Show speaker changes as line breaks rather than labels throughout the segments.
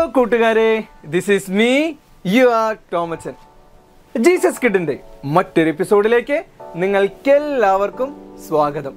കൂട്ടുകാരെ this is me you are Tomachan Jesus കിഡിന്റെ മറ്റൊരു എപ്പിസോഡിലേക്ക് നിങ്ങൾക്കെല്ലാവർക്കും സ്വാഗതം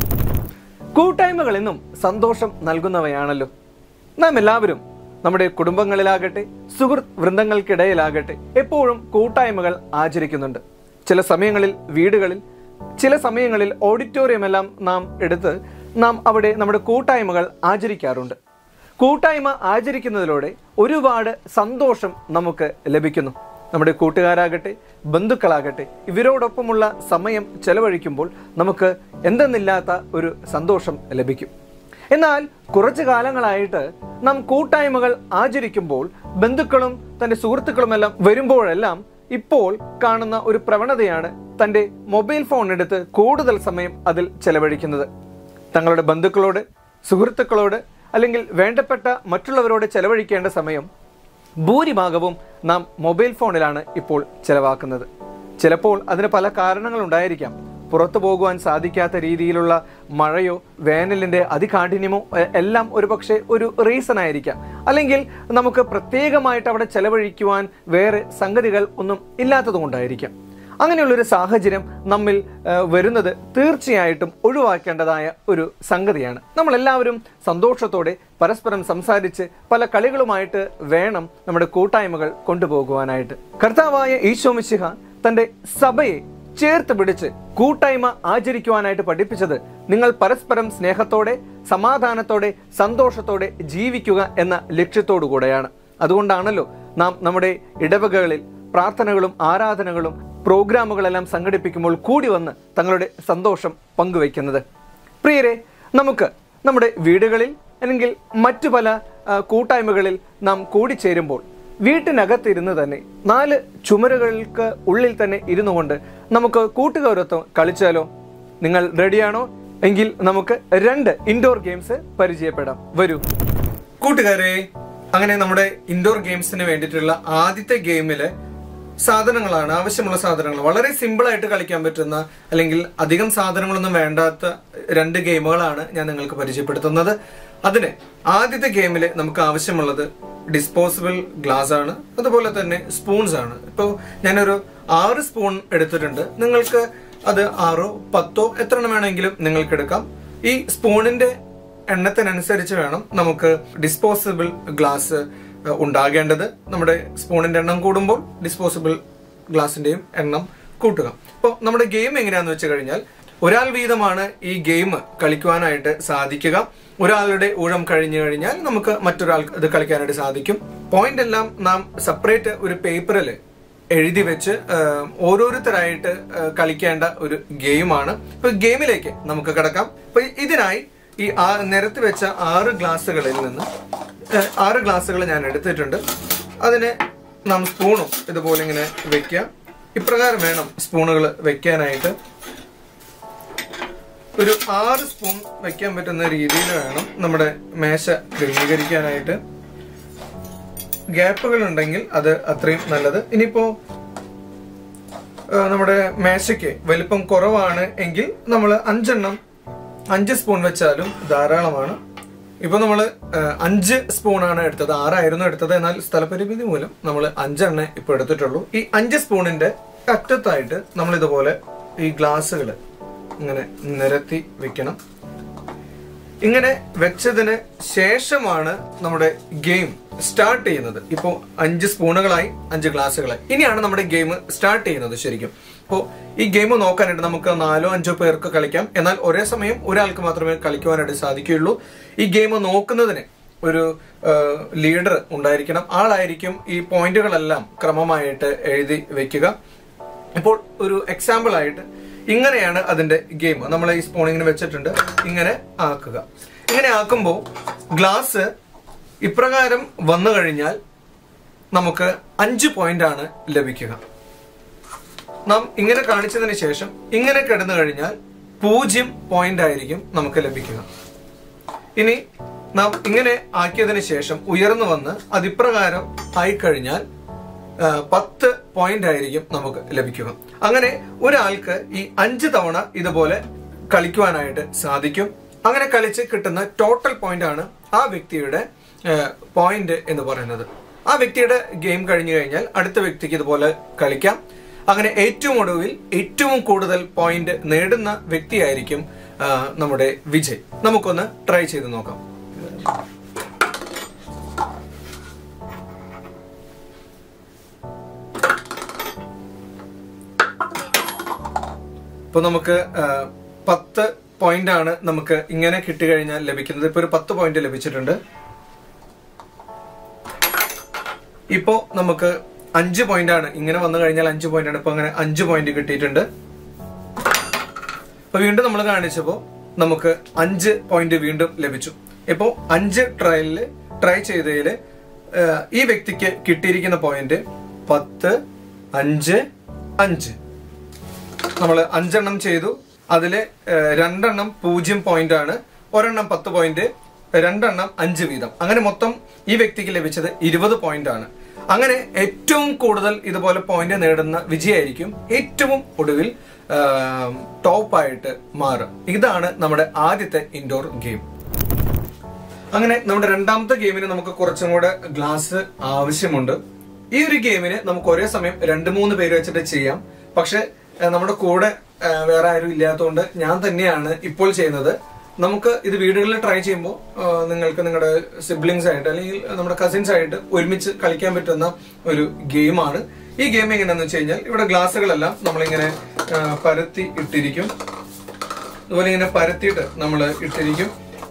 കൂട്ടായ്മകൾ എന്നും സന്തോഷം നൽകുന്നവയാണല്ലോ നാം എല്ലാവരും നമ്മുടെ കുടുംബങ്ങളിലാകട്ടെ സുഹൃത്ത് വൃന്ദങ്ങൾക്കിടയിലാകട്ടെ എപ്പോഴും കൂട്ടായ്മകൾ ആചരിക്കുന്നുണ്ട് ചില സമയങ്ങളിൽ വീടുകളിൽ ചില സമയങ്ങളിൽ ഓഡിറ്റോറിയം എല്ലാം നാം എടുത്ത് നാം അവിടെ നമ്മുടെ കൂട്ടായ്മകൾ ആചരിക്കാറുണ്ട് കൂട്ടായ്മ ആചരിക്കുന്നതിലൂടെ ഒരുപാട് സന്തോഷം നമുക്ക് ലഭിക്കുന്നു നമ്മുടെ കൂട്ടുകാരാകട്ടെ ബന്ധുക്കളാകട്ടെ ഇവരോടൊപ്പമുള്ള സമയം ചെലവഴിക്കുമ്പോൾ നമുക്ക് എന്തെന്നില്ലാത്ത ഒരു സന്തോഷം ലഭിക്കും എന്നാൽ കുറച്ചു കാലങ്ങളായിട്ട് നാം കൂട്ടായ്മകൾ ആചരിക്കുമ്പോൾ ബന്ധുക്കളും തൻ്റെ സുഹൃത്തുക്കളുമെല്ലാം വരുമ്പോഴെല്ലാം ഇപ്പോൾ കാണുന്ന ഒരു പ്രവണതയാണ് തൻ്റെ മൊബൈൽ ഫോൺ എടുത്ത് കൂടുതൽ സമയം അതിൽ ചെലവഴിക്കുന്നത് തങ്ങളുടെ ബന്ധുക്കളോട് സുഹൃത്തുക്കളോട് അല്ലെങ്കിൽ വേണ്ടപ്പെട്ട മറ്റുള്ളവരോട് ചെലവഴിക്കേണ്ട സമയം ഭൂരിഭാഗവും നാം മൊബൈൽ ഫോണിലാണ് ഇപ്പോൾ ചെലവാക്കുന്നത് ചിലപ്പോൾ അതിന് പല കാരണങ്ങളുണ്ടായിരിക്കാം പുറത്തു പോകുവാൻ സാധിക്കാത്ത രീതിയിലുള്ള മഴയോ വേനലിൻ്റെ അതികാഠിന്യമോ എ- എല്ലാം ഒരുപക്ഷെ ഒരു റീസൺ ആയിരിക്കാം അല്ലെങ്കിൽ നമുക്ക് പ്രത്യേകമായിട്ട് അവിടെ ചെലവഴിക്കുവാൻ വേറെ സംഗതികൾ ഒന്നും ഇല്ലാത്തതുകൊണ്ടായിരിക്കാം അങ്ങനെയുള്ളൊരു സാഹചര്യം നമ്മിൽ ആ, വരുന്നത് തീർച്ചയായിട്ടും ഒഴിവാക്കേണ്ടതായ ഒരു സംഗതിയാണ് നമ്മളെല്ലാവരും സന്തോഷത്തോടെ പരസ്പരം സംസാരിച്ച് പല കളികളുമായിട്ട് വേണം നമ്മുടെ കൂട്ടായ്മകൾ കൊണ്ടുപോകുവാനായിട്ട് കർത്താവായ ഈശോ മിശിഹ തൻ്റെ സഭയെ ചേർത്ത് പിടിച്ച് കൂട്ടായ്മ ആചരിക്കുവാനായിട്ട് പഠിപ്പിച്ചത് നിങ്ങൾ പരസ്പരം സ്നേഹത്തോടെ സമാധാനത്തോടെ സന്തോഷത്തോടെ ജീവിക്കുക എന്ന ലക്ഷ്യത്തോടു കൂടെയാണ് അതുകൊണ്ടാണല്ലോ നാം നമ്മുടെ ഇടവകകളിൽ പ്രാർത്ഥനകളും ആരാധനകളും പ്രോഗ്രാമുകളെല്ലാം സംഘടിപ്പിക്കുമ്പോൾ കൂടി വന്ന് തങ്ങളുടെ സന്തോഷം പങ്കുവയ്ക്കുന്നത് പ്രിയരെ നമുക്ക് നമ്മുടെ വീടുകളിൽ അല്ലെങ്കിൽ മറ്റു പല ആ, കൂട്ടായ്മകളിൽ നാം കൂടിച്ചേരുമ്പോൾ വീട്ടിനകത്തിരുന്ന് തന്നെ നാല് ചുമരുകൾക്ക് ഉള്ളിൽ തന്നെ ഇരുന്നു കൊണ്ട് നമുക്ക് കൂട്ടുകാരത്വം കളിച്ചാലോ നിങ്ങൾ റെഡിയാണോ എങ്കിൽ നമുക്ക് രണ്ട് ഇൻഡോർ ഗെയിംസ് പരിചയപ്പെടാം വരൂ കൂട്ടുകാരെ അങ്ങനെ നമ്മുടെ ഇൻഡോർ ഗെയിംസിന് വേണ്ടിയിട്ടുള്ള ആദ്യത്തെ ഗെയിമില് സാധനങ്ങളാണ് ആവശ്യമുള്ള സാധനങ്ങൾ വളരെ സിമ്പിൾ ആയിട്ട് കളിക്കാൻ പറ്റുന്ന അല്ലെങ്കിൽ അധികം സാധനങ്ങളൊന്നും വേണ്ടാത്ത രണ്ട് ഗെയിമുകളാണ് ഞാൻ നിങ്ങൾക്ക് പരിചയപ്പെടുത്തുന്നത് അതിന് ആദ്യത്തെ ഗെയിമിൽ നമുക്ക് ആവശ്യമുള്ളത് ഡിസ്പോസിബിൾ ഗ്ലാസ് ആണ് അതുപോലെ തന്നെ സ്പൂൺസ് ആണ് ഇപ്പോൾ ഞാനൊരു ആറ് സ്പൂൺ എടുത്തിട്ടുണ്ട് നിങ്ങൾക്ക് അത് ആറോ പത്തോ എത്ര എണ്ണം വേണമെങ്കിലും നിങ്ങൾക്ക് എടുക്കാം ഈ സ്പൂണിന്റെ എണ്ണത്തിനനുസരിച്ച് വേണം നമുക്ക് ഡിസ്പോസിബിൾ ഗ്ലാസ് ഏഹ്, ഉണ്ടാകേണ്ടത് നമ്മുടെ സ്പൂണിന്റെ എണ്ണം കൂടുമ്പോൾ ഡിസ്പോസിബിൾ ഗ്ലാസിന്റെയും എണ്ണം കൂട്ടുക അപ്പോൾ നമ്മുടെ ഗെയിം എങ്ങനെയാന്ന് വെച്ച് കഴിഞ്ഞാൽ ഒരാൾ വീതമാണ് ഈ ഗെയിം കളിക്കുവാനായിട്ട് സാധിക്കുക ഒരാളുടെ ഊഴം കഴിഞ്ഞു കഴിഞ്ഞാൽ നമുക്ക് മറ്റൊരാൾക്ക് ഇത് കളിക്കാനായിട്ട് സാധിക്കും പോയിന്റ് എല്ലാം നാം സെപ്പറേറ്റ് ഒരു പേപ്പറിൽ എഴുതി വെച്ച് ഏഹ്, ഓരോരുത്തരായിട്ട് ഏഹ്, കളിക്കേണ്ട ഒരു ഗെയിമാണ് ഇപ്പൊ ഗെയിമിലേക്ക് നമുക്ക് കിടക്കാം അപ്പൊ ഇതിനായി ഈ ആ- നിരത്തി വെച്ച ആറ് ഗ്ലാസ്സുകളിൽ നിന്ന് ഏഹ്, ആറ് ഗ്ലാസ്സുകൾ ഞാൻ എടുത്തിട്ടുണ്ട് അതിന് നാം സ്പൂണും ഇതുപോലെ ഇങ്ങനെ വെക്കുക ഇപ്രകാരം വേണം സ്പൂണുകൾ വെക്കാനായിട്ട് ഒരു ആറ് സ്പൂൺ വെക്കാൻ പറ്റുന്ന രീതിയിൽ വേണം നമ്മുടെ മേശ ക്രമീകരിക്കാനായിട്ട് ഗ്യാപ്പുകൾ ഉണ്ടെങ്കിൽ അത് അത്രയും നല്ലത് ഇനിയിപ്പോ ആ, നമ്മുടെ മേശയ്ക്ക് വലിപ്പം കുറവാണ് എങ്കിൽ നമ്മൾ അഞ്ചെണ്ണം അഞ്ച് സ്പൂൺ വെച്ചാലും ധാരാളമാണ് ഇപ്പൊ നമ്മൾ അഞ്ച് സ്പൂണാണ് എടുത്തത് ആറായിരുന്നു എടുത്തത് എന്നാൽ സ്ഥലപരിമിതി മൂലം നമ്മൾ അഞ്ചെണ്ണ ഇപ്പൊ എടുത്തിട്ടുള്ളൂ ഈ അഞ്ച് സ്പൂണിന്റെ അറ്റത്തായിട്ട് നമ്മൾ ഇതുപോലെ ഈ ഗ്ലാസ്സുകൾ ഇങ്ങനെ നിരത്തി വെക്കണം ഇങ്ങനെ വെച്ചതിന് ശേഷമാണ് നമ്മുടെ ഗെയിം സ്റ്റാർട്ട് ചെയ്യുന്നത് ഇപ്പോൾ അഞ്ച് സ്പൂണുകളായി അഞ്ച് ഗ്ലാസ്സുകളായി ഇനിയാണ് നമ്മുടെ ഗെയിം സ്റ്റാർട്ട് ചെയ്യുന്നത് ശരിക്കും അപ്പോൾ ഈ ഗെയിം നോക്കാനായിട്ട് നമുക്ക് നാലോ അഞ്ചോ പേർക്ക് കളിക്കാം എന്നാൽ ഒരേ സമയം ഒരാൾക്ക് മാത്രമേ കളിക്കുവാനായിട്ട് സാധിക്കുകയുള്ളൂ ഈ ഗെയിം നോക്കുന്നതിന് ഒരു ലീഡർ ഉണ്ടായിരിക്കണം ആളായിരിക്കും ഈ പോയിന്റുകളെല്ലാം ക്രമമായിട്ട് എഴുതി വെക്കുക ഇപ്പോൾ ഒരു എക്സാമ്പിൾ ആയിട്ട് ഇങ്ങനെയാണ് അതിന്റെ ഗെയിം നമ്മൾ ഈ സ്പൂൺ ഇങ്ങനെ വെച്ചിട്ടുണ്ട് ഇങ്ങനെ ആക്കുക ഇങ്ങനെ ആക്കുമ്പോൾ ഗ്ലാസ് ഇപ്രകാരം വന്നു കഴിഞ്ഞാൽ നമുക്ക് അഞ്ച് പോയിന്റ് ആണ് ലഭിക്കുക നാം ഇങ്ങനെ കാണിച്ചതിന് ശേഷം ഇങ്ങനെ കിടന്നു കഴിഞ്ഞാൽ പൂജ്യം പോയിന്റ് ആയിരിക്കും നമുക്ക് ലഭിക്കുക ഇനി നാം ഇങ്ങനെ ആക്കിയതിന് ശേഷം ഉയർന്നു വന്ന് അതിപ്രകാരം ആയിക്കഴിഞ്ഞാൽ ആ, പത്ത് പോയിന്റ് ആയിരിക്കും നമുക്ക് ലഭിക്കുക അങ്ങനെ ഒരാൾക്ക് ഈ അഞ്ച് തവണ ഇതുപോലെ കളിക്കുവാനായിട്ട് സാധിക്കും അങ്ങനെ കളിച്ച് കിട്ടുന്ന ടോട്ടൽ പോയിന്റ് ആണ് ആ വ്യക്തിയുടെ പോയിന്റ് എന്ന് പറയുന്നത് ആ വ്യക്തിയുടെ ഗെയിം കഴിഞ്ഞു കഴിഞ്ഞാൽ അടുത്ത വ്യക്തിക്ക് ഇതുപോലെ കളിക്കാം അങ്ങനെ ഏറ്റവും ഒടുവിൽ ഏറ്റവും കൂടുതൽ പോയിന്റ് നേടുന്ന വ്യക്തിയായിരിക്കും ആ, നമ്മുടെ വിജയ് നമുക്കൊന്ന് ട്രൈ ചെയ്ത് നോക്കാം ഇപ്പൊ നമുക്ക് ആ, പത്ത് പോയിന്റ് ആണ് നമുക്ക് ഇങ്ങനെ കിട്ടിക്കഴിഞ്ഞാൽ ലഭിക്കുന്നത് ഇപ്പൊ ഒരു പത്ത് പോയിന്റ് ലഭിച്ചിട്ടുണ്ട് ഇപ്പോ നമുക്ക് അഞ്ച് പോയിന്റ് ആണ് ഇങ്ങനെ വന്നു കഴിഞ്ഞാൽ അഞ്ച് പോയിന്റ് ആണ് ഇപ്പൊ അങ്ങനെ അഞ്ച് പോയിന്റ് കിട്ടിയിട്ടുണ്ട് അപ്പൊ വീണ്ടും നമ്മൾ കാണിച്ചപ്പോ നമുക്ക് അഞ്ച് പോയിന്റ് വീണ്ടും ലഭിച്ചു ഇപ്പോ അഞ്ച് ട്രയലില് ട്രൈ ചെയ്തതില് ഏഹ്, ഈ വ്യക്തിക്ക് കിട്ടിയിരിക്കുന്ന പോയിന്റ് പത്ത് അഞ്ച് അഞ്ച് നമ്മൾ അഞ്ചെണ്ണം ചെയ്തു അതില് ഏഹ്, രണ്ടെണ്ണം പൂജ്യം പോയിന്റ് ആണ് ഒരെണ്ണം പത്ത് പോയിന്റ് രണ്ടെണ്ണം അഞ്ച് വീതം അങ്ങനെ മൊത്തം ഈ വ്യക്തിക്ക് ലഭിച്ചത് ഇരുപത് പോയിന്റ് ആണ് അങ്ങനെ ഏറ്റവും കൂടുതൽ ഇതുപോലെ പോയിന്റ് നേടുന്ന വിജയായിരിക്കും ഏറ്റവും ഒടുവിൽ ടോപ്പായിട്ട് മാറും ഇതാണ് നമ്മുടെ ആദ്യത്തെ ഇൻഡോർ ഗെയിം അങ്ങനെ നമ്മുടെ രണ്ടാമത്തെ ഗെയിമിന് നമുക്ക് കുറച്ചും കൂടെ ഗ്ലാസ് ആവശ്യമുണ്ട് ഈ ഒരു ഗെയിമിന് നമുക്ക് ഒരേ സമയം രണ്ട് മൂന്ന് പേര് വെച്ചിട്ട് ചെയ്യാം പക്ഷെ ഏഹ്, നമ്മുടെ കൂടെ ഏഹ്, വേറെ ആരും ഇല്ലാത്തതുകൊണ്ട് ഞാൻ തന്നെയാണ് ഇപ്പോൾ ചെയ്യുന്നത് നമുക്ക് ഇത് വീടുകളിൽ ട്രൈ ചെയ്യുമ്പോൾ ഏഹ്, നിങ്ങൾക്ക് നിങ്ങളുടെ സിബ്ലിങ്സ് ആയിട്ട് അല്ലെങ്കിൽ നമ്മുടെ കസിൻസ് ആയിട്ട് ഒരുമിച്ച് കളിക്കാൻ പറ്റുന്ന ഒരു ഗെയിമാണ് ഈ ഗെയിം എങ്ങനെയാണെന്ന് വെച്ച് കഴിഞ്ഞാൽ ഇവിടെ ഗ്ലാസ്സുകളെല്ലാം നമ്മളിങ്ങനെ ഏഹ്, പരത്തി ഇട്ടിരിക്കും അതുപോലെ ഇങ്ങനെ പരത്തിയിട്ട് നമ്മൾ ഇട്ടിരിക്കും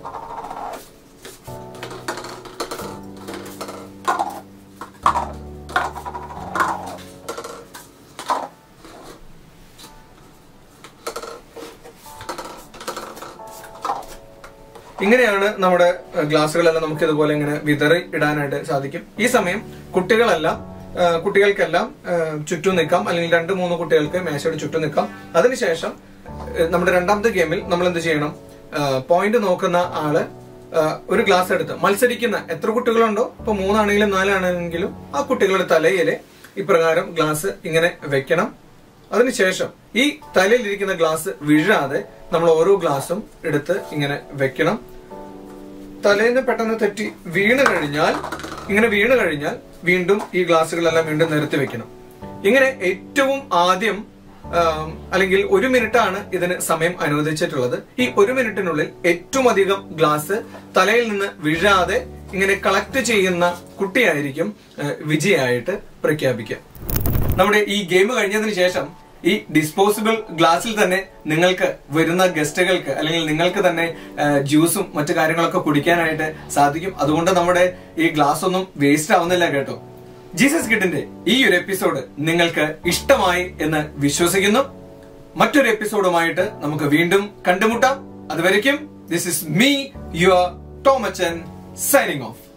ഇങ്ങനെയാണ് നമ്മുടെ ഏഹ്, ഗ്ലാസ്സുകളെല്ലാം നമുക്ക് ഇതുപോലെ ഇങ്ങനെ വിതറി ഇടാനായിട്ട് സാധിക്കും ഈ സമയം കുട്ടികളെല്ലാം ഏഹ്, കുട്ടികൾക്കെല്ലാം ഏഹ്, ചുറ്റും നിൽക്കാം അല്ലെങ്കിൽ രണ്ട് മൂന്ന് കുട്ടികൾക്ക് മേശയുടെ ചുറ്റും നിൽക്കാം അതിനുശേഷം ഏഹ്, നമ്മുടെ രണ്ടാമത്തെ ഗെയിമിൽ നമ്മൾ എന്ത് ചെയ്യണം പോയിന്റ് നോക്കുന്ന ആള് ഏഹ്, ഒരു ഗ്ലാസ് എടുത്ത് മത്സരിക്കുന്ന എത്ര കുട്ടികളുണ്ടോ ഇപ്പൊ മൂന്നാണെങ്കിലും നാലാണെങ്കിലും ആ കുട്ടികളുടെ തലയില് ഇപ്രകാരം ഗ്ലാസ് ഇങ്ങനെ വെക്കണം അതിനുശേഷം ഈ തലയിലിരിക്കുന്ന ഗ്ലാസ് വീഴാതെ നമ്മൾ ഓരോ ഗ്ലാസും എടുത്ത് ഇങ്ങനെ വെക്കണം തലേന്ന് പെട്ടെന്ന് തെറ്റി വീണ് കഴിഞ്ഞാൽ ഇങ്ങനെ വീണ് കഴിഞ്ഞാൽ വീണ്ടും ഈ ഗ്ലാസ്സുകളെല്ലാം വീണ്ടും നിരത്തി വെക്കണം ഇങ്ങനെ ഏറ്റവും ആദ്യം ആം, അല്ലെങ്കിൽ ഒരു മിനിറ്റ് ആണ് ഇതിന് സമയം അനുവദിച്ചിട്ടുള്ളത് ഈ ഒരു മിനിറ്റിനുള്ളിൽ ഏറ്റവും അധികം ഗ്ലാസ് തലയിൽ നിന്ന് വീഴാതെ ഇങ്ങനെ കളക്ട് ചെയ്യുന്ന കുട്ടിയായിരിക്കും ഏഹ്, വിജയായിട്ട് പ്രഖ്യാപിക്കുക നമ്മുടെ ഈ ഗെയിം കഴിഞ്ഞതിന് ശേഷം ഈ ഡിസ്പോസിബിൾ ഗ്ലാസ്സിൽ തന്നെ നിങ്ങൾക്ക് വരുന്ന ഗസ്റ്റുകൾക്ക് അല്ലെങ്കിൽ നിങ്ങൾക്ക് തന്നെ ആ, ജ്യൂസും മറ്റു കാര്യങ്ങളൊക്കെ കുടിക്കാനായിട്ട് സാധിക്കും അതുകൊണ്ട് നമ്മുടെ ഈ ഗ്ലാസ് ഒന്നും വേസ്റ്റ് ആവുന്നില്ല കേട്ടോ ജീസസ് കിഡിന്റെ ഈ ഒരു എപ്പിസോഡ് നിങ്ങൾക്ക് ഇഷ്ടമായി എന്ന് വിശ്വസിക്കുന്നു മറ്റൊരു എപ്പിസോഡുമായിട്ട് നമുക്ക് വീണ്ടും കണ്ടുമുട്ടാം അതുവരയ്ക്കും this is me your Tomachan signing of